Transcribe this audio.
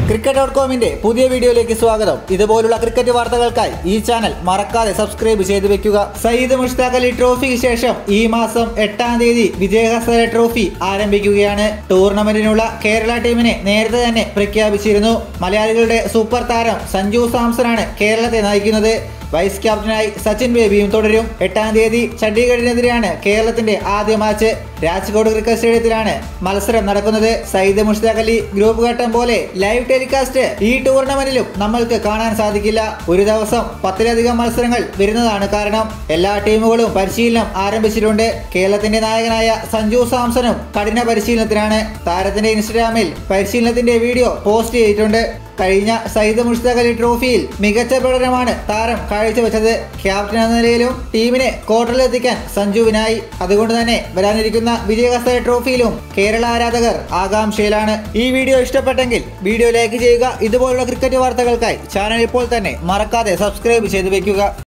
cricket dot കോമിന്റെ പുതിയ വീഡിയോയിലേക്ക് സ്വാഗതം ഇതുപോലുള്ള ക്രിക്കറ്റ് വാർത്തകൾക്കായി ഈ ചാനൽ മറക്കാതെ സബ്സ്ക്രൈബ് ചെയ്തു വെക്കുക സയ്യിദ് മുഷ്താഖ് അലി ട്രോഫിക്ക് ശേഷം ഈ മാസം എട്ടാം തീയതി വിജയഹസര ട്രോഫി ആരംഭിക്കുകയാണ് ടൂർണമെന്റിനുള്ള കേരള ടീമിനെ നേരത്തെ തന്നെ പ്രഖ്യാപിച്ചിരുന്നു മലയാളികളുടെ സൂപ്പർ താരം സഞ്ജു സാംസണാണ് കേരളത്തെ നയിക്കുന്നത് വൈസ് ക്യാപ്റ്റനായി സച്ചിൻ ബേബിയും തുടരും എട്ടാം തീയതി ചണ്ഡീഗഡിനെതിരെയാണ് കേരളത്തിന്റെ ആദ്യ മാച്ച് രാജ്കോട്ട് ക്രിക്കറ്റ് സ്റ്റേഡിയത്തിലാണ് മത്സരം നടക്കുന്നത് സയ്യിദ് മുഷ്താഖ് അലി ഗ്രൂപ്പ് ഘട്ടം പോലെ ലൈവ് ടെലികാസ്റ്റ് ഈ ടൂർണമെന്റിലും നമ്മൾക്ക് കാണാൻ സാധിക്കില്ല ഒരു ദിവസം പത്തിലധികം മത്സരങ്ങൾ വരുന്നതാണ് കാരണം എല്ലാ ടീമുകളും പരിശീലനം ആരംഭിച്ചിട്ടുണ്ട് കേരളത്തിന്റെ നായകനായ സഞ്ജു സാംസണും കഠിന പരിശീലനത്തിലാണ് താരത്തിന്റെ ഇൻസ്റ്റഗ്രാമിൽ പരിശീലനത്തിന്റെ വീഡിയോ പോസ്റ്റ് ചെയ്തിട്ടുണ്ട് കഴിഞ്ഞ സയ്യിദ് മുഷ്താഖ് അലി ട്രോഫിയിൽ മികച്ച പ്രകടനമാണ് താരം കാഴ്ചവെച്ചത് ക്യാപ്റ്റൻ എന്ന നിലയിലും ടീമിനെ ക്വാർട്ടറിലെത്തിക്കാൻ സഞ്ജുവിനായി അതുകൊണ്ട് തന്നെ വരാനിരിക്കുന്ന വിജയഹസ്ത ട്രോഫിയിലും കേരള ആരാധകർ ആകാംക്ഷയിലാണ് ഈ വീഡിയോ ഇഷ്ടപ്പെട്ടെങ്കിൽ വീഡിയോ ലൈക്ക് ചെയ്യുക ഇതുപോലുള്ള ക്രിക്കറ്റ് വാർത്തകൾക്കായി ചാനൽ ഇപ്പോൾ തന്നെ മറക്കാതെ സബ്സ്ക്രൈബ് ചെയ്തു വെക്കുക